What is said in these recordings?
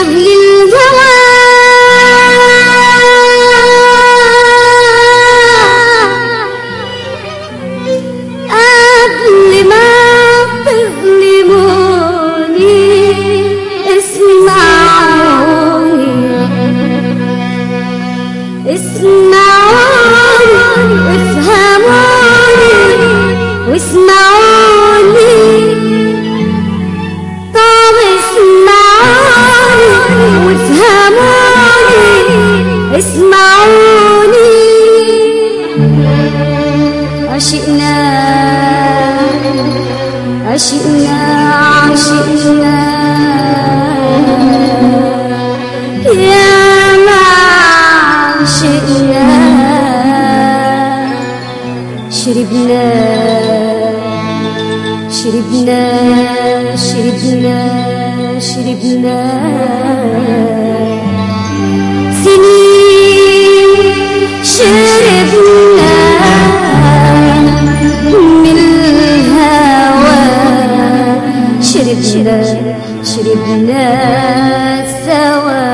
أهل الهوى قبل ما تظلموني اسمعوني اسمعوني افهموني واسمعوني طب اسمعوني وافهموني اسمعوني عشقنا عشقنا عشقنا يا ما عشقنا شربنا شربنا شربنا شربنا سنين شربنا من الهوى شربنا شربنا سوا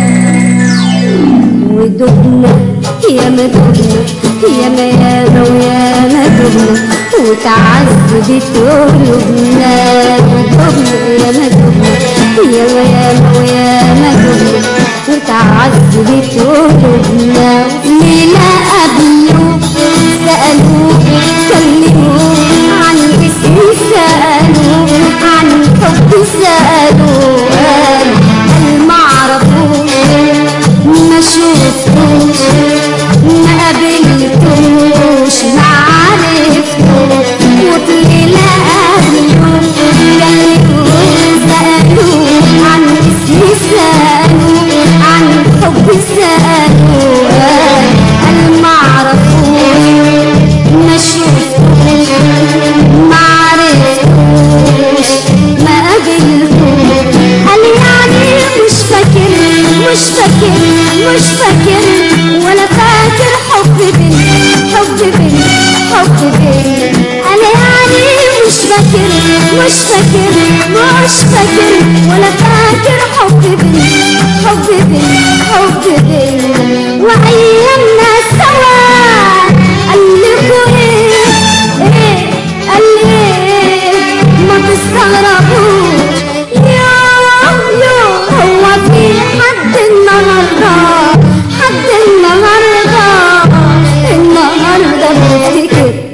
ودبنا يا ما دبنا يا ما يا ما ويا ما دبنا وتعذبت قلوبنا ودبنا يا ما دبنا يا ما يا ما ويا ما دبنا وتعذبت قلوبنا ليلة قبله سألوه كلموه عن اسم سألوه عن حب سألوه قال قال معرفوش ما شفتوش ما قابلتوش ما عرفتوش وطلع قبله كلموه سألوه عن اسم سألوه عن حب سألوه قال قال معرفوش ما شفتوش ما عرفتوش ما قابلتوش قال يعني مش فاكر مش فاكر مش فاكر ولا فاكر حب بنت حب بنت حب بنت قال يعني مش فاكر مش فاكر مش فاكر ولا فاكر حب بنت حب بنت حب بنت وايامنا سوا قال لكم ايه ايه قال لي ايه ما تستغربوش يوم يوم هو في حد النهارده حد النهارده النهارده بفتكر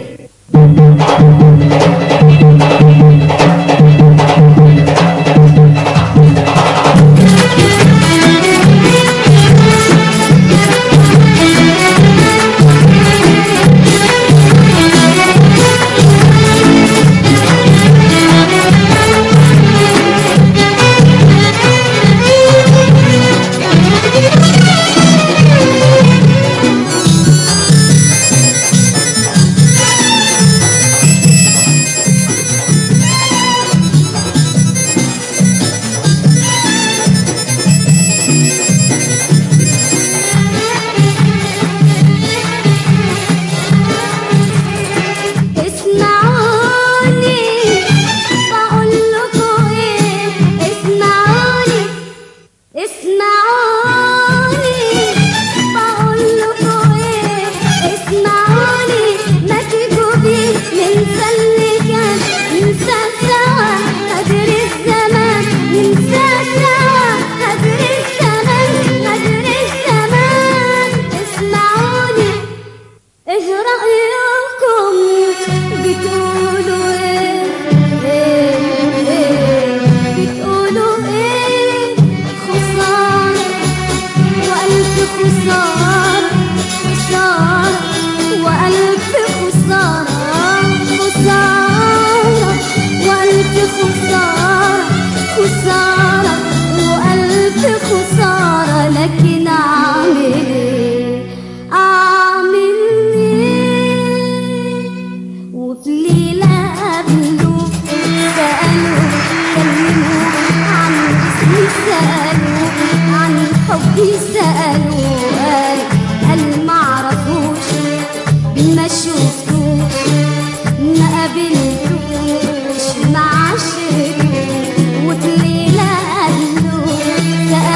قابلتوش ما عشقتوش وطليلة قالوا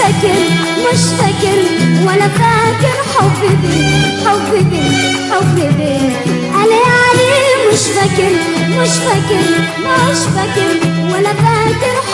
فاكر مش فاكر ولا فاكر حب بيه حب بيه حب بيه علي علي مش فاكر مش فاكر مش فاكر ولا فاكر